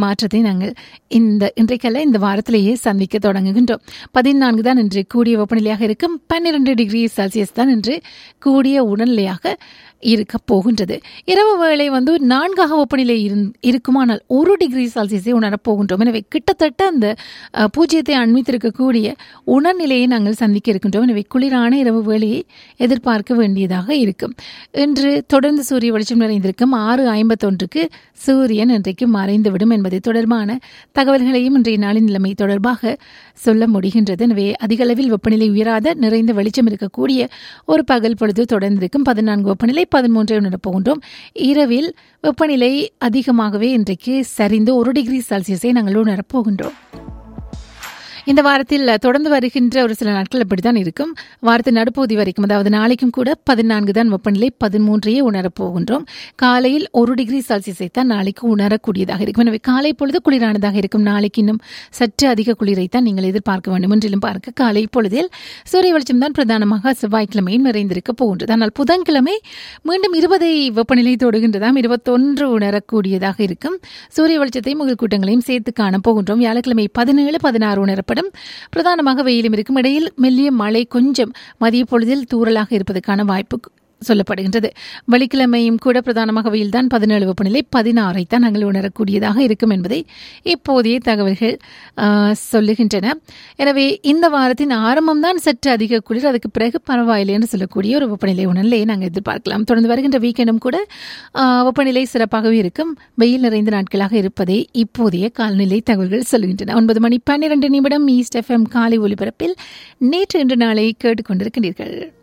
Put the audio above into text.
மாற்றத்தை நாங்கள் இந்த இன்றைக்கல்ல இந்த வாரத்திலேயே சந்திக்க தொடங்குகின்றோம் பதினான்கு தான் இன்று கூடிய வெப்பநிலையாக இருக்கும் பன்னிரண்டு டிகிரி செல்சியஸ் தான் இன்று கூடிய உடல்நிலையாக இருக்க போகின்றது இரவு வேளை வந்து நான்காக வெப்பநிலை இருந் இருக்குமானால் ஒரு டிகிரி செல்சியஸை உணரப் போகின்றோம் எனவே கிட்டத்தட்ட அந்த அஹ், பூஜ்ஜியத்தை அண்மித்திருக்கக்கூடிய உணர்நிலையை நாங்கள் சந்திக்க இருக்கின்றோம் எனவே குளிரான இரவு வேளையை எதிர்பார்க்க வேண்டியதாக இருக்கும் இன்று தொடர்ந்து சூரிய வெளிச்சம் நிறைந்திருக்கும் ஆறு ஐம்பத்தொன்றுக்கு சூரியன் இன்றைக்கு மறைந்துவிடும் என்பது தொடர்பான தகவல்களையும் இன்றைய நாளின் நிலைமை தொடர்பாக சொல்ல முடிகின்றது எனவே அதிக அளவில் வெப்பநிலை உயராத நிறைந்த வெளிச்சம் இருக்கக்கூடிய ஒரு பகல் பொழுது தொடர்ந்திருக்கும் பதினான்கு வெப்பநிலை பதிமூன்றை உணரப் போகின்றோம் இரவில் வெப்பநிலை அதிகமாகவே இன்றைக்கு சரிந்து ஒரு டிகிரி செல்சியஸை நாங்கள் உணரப் போகின்றோம் இந்த வாரத்தில் தொடர்ந்து வருகின்ற ஒரு சில நாட்கள் அப்படித்தான் இருக்கும் வாரத்தின் நடுப்பகுதி வரைக்கும் அதாவது நாளைக்கும் கூட பதினான்கு தான் வெப்பநிலை பதிமூன்றையே உணரப் போகின்றோம் காலையில் ஒரு டிகிரி செல்சியஸை தான் நாளைக்கு உணரக்கூடியதாக இருக்கும் எனவே காலை பொழுது குளிரானதாக இருக்கும் நாளைக்கு இன்னும் சற்று அதிக குளிரை தான் நீங்கள் எதிர்பார்க்க வேண்டும் என்றிலும் பார்க்க காலை பொழுதில் சூரிய வெளிச்சம் தான் பிரதானமாக செவ்வாய்க்கிழமையும் நிறைந்திருக்க போகின்றது ஆனால் புதன்கிழமை மீண்டும் இருபதை வெப்பநிலை தொடுகின்றதாம் இருபத்தொன்று உணரக்கூடியதாக இருக்கும் சூரிய வெளிச்சத்தையும் உங்கள் கூட்டங்களையும் சேர்த்து காண போகின்றோம் வியாழக்கிழமை பதினேழு பதினாறு உணரப்படும் பிரதானமாக வெயிலும் இருக்கும் இடையில் மெல்லிய மழை கொஞ்சம் மதிய பொழுதில் தூறலாக இருப்பதற்கான வாய்ப்பு சொல்லப்படுகின்றது வெள்ளிக்கிழமையும் கூட பிரதானமாக வெயில்தான் பதினேழு வெப்பநிலை பதினாறை தான் நாங்கள் உணரக்கூடியதாக இருக்கும் என்பதை இப்போதைய தகவல்கள் ஆ, சொல்லுகின்றன எனவே இந்த வாரத்தின் ஆரம்பம் தான் சற்று அதிக குளிர் அதுக்கு பிறகு பரவாயில்லை என்று சொல்லக்கூடிய ஒரு வெப்பநிலை உணர்நிலையை நாங்கள் எதிர்பார்க்கலாம் தொடர்ந்து வருகின்ற வீக்கெண்டும் கூட ஆ, வெப்பநிலை சிறப்பாகவே இருக்கும் வெயில் நிறைந்த நாட்களாக இருப்பதை இப்போதைய காலநிலை தகவல்கள் சொல்லுகின்றன ஒன்பது மணி பன்னிரண்டு நிமிடம் ஈஸ்ட் எஃப்எம் காலை ஒலிபரப்பில் நேற்று இன்று நாளை கேட்டுக்கொண்டிருக்கின்றீர்கள்